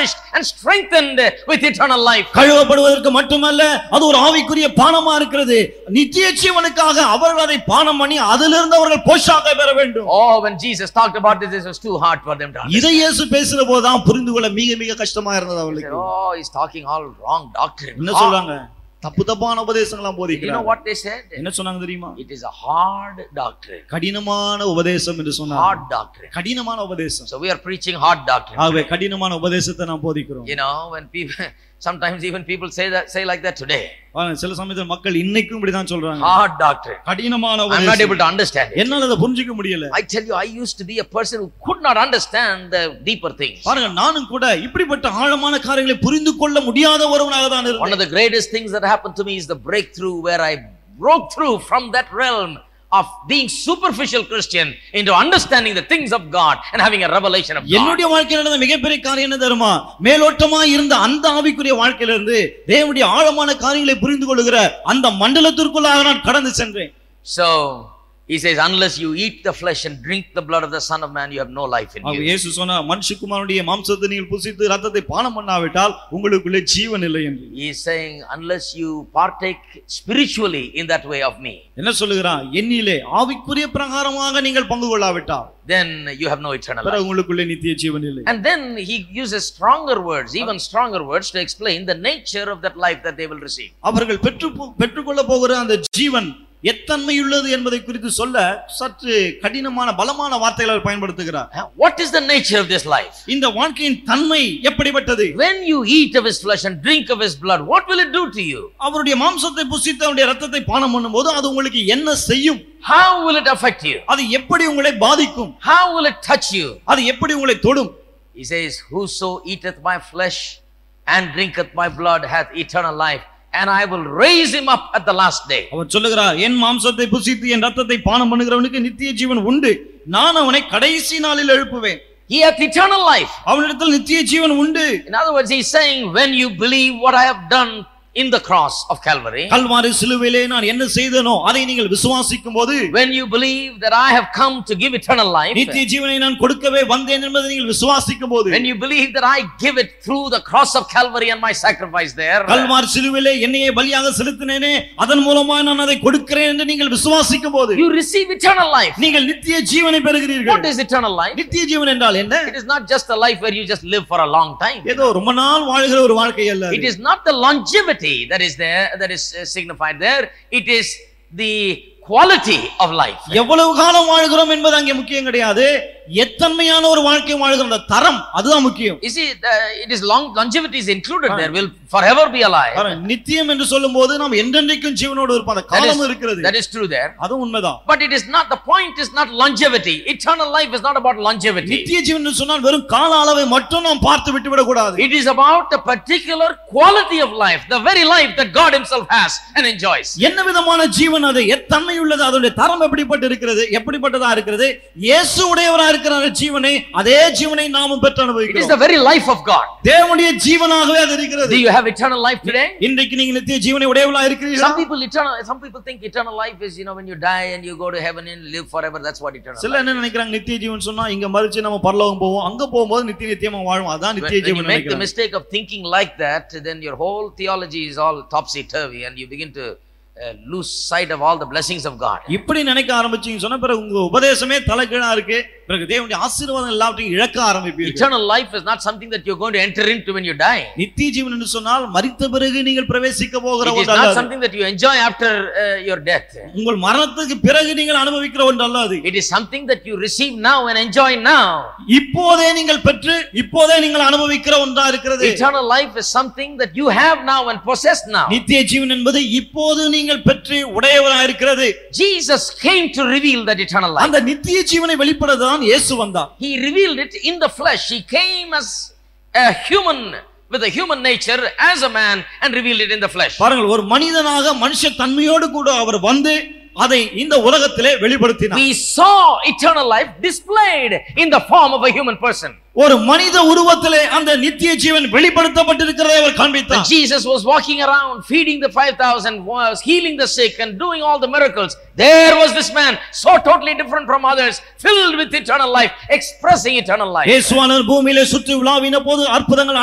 nourished and strengthened with eternal life. கழுவப்படுவதற்கு மட்டுமல்ல அது ஒரு ஆவிக்குரிய பானமா இருக்கிறது நித்திய ஜீவனுக்காக அவர்கள் அதை பானம் பண்ணி அதிலிருந்து அவர்கள் போஷாக்கை பெற வேண்டும் Oh, when Jesus talked about this, it was too hard for them to understand. இதை இயேசு பேசுற போதுதான் புரிந்து கொள்ள மிக மிக கஷ்டமா இருந்தது They said, அவளுக்கு Oh, he's talking all wrong doctrine. என்ன Ah. சொல்றாங்க தப்பு தப்பான உபதேசங்களாம் You know போதிக்கிறாங்க what they said? என்ன சொன்னாங்க தெரியுமா It is a hard doctrine. கடினமான உபதேசம் என்று சொன்னாங்க Hard doctrine. கடினமான உபதேசம் So we are preaching hard doctrine. ஆகவே கடினமான உபதேசத்தை நாம் போதிக்கிறோம் You know, when people, sometimes even people say that, say like that today. பாருங்க, சில சமயத்தில் மக்கள் இன்னைக்கும் இப்படிதான் சொல்றாங்க Hard doctrine. கடினமான I'm not உபதேசம் able to understand it. என்னால அதை புரிஞ்சுக்க முடியல I tell you, I used to be a person who could not understand the deeper things. பாருங்க நானும் கூட இப்படிப்பட்ட ஆழமான காரியங்களை புரிந்து கொள்ள முடியாத ஒருவனாக தான் One இருந்தேன் of the greatest things that happened to me is the breakthrough where I broke through from that realm of being superficial Christian into understanding the things of God and having a revelation of God. என்னுடைய வாழ்க்கையில் நடந்த மிகப்பெரிய காரியம் என்ன தெரியுமா மேலோட்டமா இருந்த அந்த ஆவிக்குரிய வாழ்க்கையில இருந்து தேவனுடைய ஆழமான காரியங்களை புரிந்து கொள்ளுகிற அந்த மண்டலத்திற்குள்ளாக நான் கடந்து சென்றேன் So he says, unless you eat the flesh and drink the blood of the Son of Man, you have no life in our you. இயேசு சொன்ன மனுஷகுமாரனுடைய மாம்சத்தை நீங்கள் புசித்து ரத்தத்தை பானம் பண்ணாவிட்டால் உங்களுக்குள்ளே ஜீவன் இல்லை என்று He is saying, unless you partake spiritually in that way of me, என்ன சொல்லுகிறான் என்னிலே ஆவிக்குரிய பிரகாரமாக நீங்கள் பங்கு கொள்ளாவிட்டால் then you have no eternal life. பிறகு உங்களுக்குள்ளே நித்திய ஜீவன் இல்லை And then he uses stronger words, even stronger words, to explain the nature of that life that they will receive. அவர்கள் பெற்று பெற்றுக்கொள்ள போகிற அந்த ஜீவன் எத்தன்மையுள்ளது என்பதை குறித்து சொல்ல சற்று கடினமான பலமான வார்த்தைகளை அவர் பயன்படுத்துகிறார் Huh? What is the nature of this life? இந்த வாழ்க்கையின் தன்மை எப்படிப்பட்டது When you eat of his flesh and drink of his blood, what will it do to you? அவருடைய மாம்சத்தை புசித்து அவருடைய ரத்தத்தை பானம் பண்ணும்போது அது உங்களுக்கு என்ன செய்யும் How will it affect you? அது எப்படி உங்களை பாதிக்கும் How will it touch you? அது எப்படி உங்களை தொடும் He says, Whoso eateth my flesh and drinketh my blood hath eternal life, and I will raise him up at the last day. அவர் சொல்லுகிறார் என் மாம்சத்தை புசித்து என் ரத்தத்தை பானம் பண்ணுகிறவனுக்கு நித்திய ஜீவன் உண்டு நான் அவனை கடைசி நாளில் எழுப்புவேன் He hath eternal life. அவனிடத்தில் நித்திய ஜீவன் உண்டு In other words, he's saying, When you believe what I have done in the cross of Calvary, Kalvari சிலுவையிலே நான் என்ன செய்தனோ அதை நீங்கள் விசுவாசிக்கும் போது when you believe that I have come to give eternal life, நித்திய ஜீவனை நான் கொடுக்கவே வந்தேன் என்பதை நீங்கள் விசுவாசிக்கும் போது when you believe that I give it through the cross of Calvary and my sacrifice there, Kalvari சிலுவையிலே என்னையே பலியாக செலுத்தினேனே அதன் மூலமா நான் அதை கொடுக்கிறேன் என்று நீங்கள் விசுவாசிக்கும் போது you receive eternal life. நீங்கள் நித்திய ஜீவனை What பெறுகிறீர்கள் is eternal life? நித்திய ஜீவன் என்றால் என்ன It is not just a life where you just live for a long time. ஏதோ ரொம்ப நாள் வாழ்கிற ஒரு வாழ்க்கை அல்ல It is not the longevity that is there, that is uh, signified there. It is the quality of life. எவ்வளவு காலம் வாழ்கிறோம் என்பது அங்கே முக்கியம் கிடையாது எத்தன்மையான ஒரு வாழ்க்கை வாழ்கிற அந்த தரம் அதுதான் முக்கியம் You see, the, it is long longevity is included there. Will forever be alive. பாருங்க, நித்தியம் என்று சொல்லும் போது நாம் என்றென்றைக்கும் ஜீவனோடு இருப்போம் அந்த That காலம் is, இருக்கிறது that is true there. அதுவும் உண்மைதான் But it is not, the point is not longevity. Eternal life is not about longevity. நித்திய ஜீவன் என்று சொன்னால் வெறும் கால அளவை மட்டும் நாம் பார்த்து விட்டு விடக்கூடாது It is about a particular quality of life, the very life that God Himself has and enjoys. என்ன விதமான ஜீவன் அது எத்தன்மை உள்ளது அதனுடைய தரம் எப்படிப்பட்டு இருக்கிறது எப்படிப்பட்டதா இருக்கிறது இயேசு உடையவரா இருக்கிற அந்த ஜீவனை அதே ஜீவனை நாமும் பெற்று It is அனுபவிக்கிறோம் the very life of God. தேவனுடைய ஜீவனாகவே அது இருக்கிறது Do you have eternal life today? இன்றைக்கு நீங்க நித்திய ஜீவனை உடையவளா இருக்கிறீர்களா Some people eternal. Some people think eternal life is you know when you die and you go to heaven and live forever. That's what eternal. சில life. என்ன நினைக்கிறாங்க நித்திய ஜீவன் சொன்னா இங்க மறிச்சு நம்ம பரலோகம் போவோம் அங்க போகும்போது நித்திய நித்தியமா வாழும் அதான் When, நித்திய when you Jeevan make the நினைக்கிறாங்க mistake of thinking like that, then your whole theology is all topsy turvy, and you begin to uh, lose sight of all the blessings of God. இப்படி நினைக்க ஆரம்பிச்சீங்க சொன்னா பிறகு உங்க உபதேசமே தலைகீழா இருக்கு பிறகு தேவனுடைய ஆசீர்வாதம் எல்லாவற்றையும் இழக்க ஆரம்பிப்பீர்கள் Eternal life is not something that you're going to enter into when you die. நித்திய ஜீவன் என்று சொன்னால் மரித்த பிறகு நீங்கள் பிரவேசிக்க போகிற It is ஒன்று அல்ல not அது. something that you enjoy after uh, your death. உங்கள் மரணத்துக்கு பிறகு நீங்கள் அனுபவிக்கிற ஒன்று அல்ல அது It is something that you receive now and enjoy now. இப்போதே நீங்கள் பெற்று இப்போதே நீங்கள் அனுபவிக்கிற ஒன்றா இருக்கிறது Eternal life is something that you have now and possess now. நித்திய ஜீவன் என்பது இப்போது நீங்கள் பெற்று உடையவரா இருக்கிறது Jesus came to reveal that eternal life. அந்த நித்திய ஜீவனை வெளிப்படுதான் இயேசு வந்தார் He revealed it in the flesh. He came as a human with a human nature as a man and revealed it in the flesh. பாருங்கள் ஒரு மனிதனாக மனுஷ தன்மையோடு கூட அவர் வந்து அதை இந்த உலகத்திலே வெளிப்படுத்தினார் We saw eternal life displayed in the form of a human person. ஒரு மனித உருவத்திலே அந்த நித்திய ஜீவன் வெளிப்படுத்தப்பட்டிருக்கிறதை அவர் When காண்பித்தார் Jesus was walking around feeding the 5,000, was healing the sick and doing all the miracles, there was this man so totally different from others, filled with eternal life, expressing eternal life. இயேசுவானவர் பூமியிலே சுற்றி உலாவின போது அற்புதங்கள்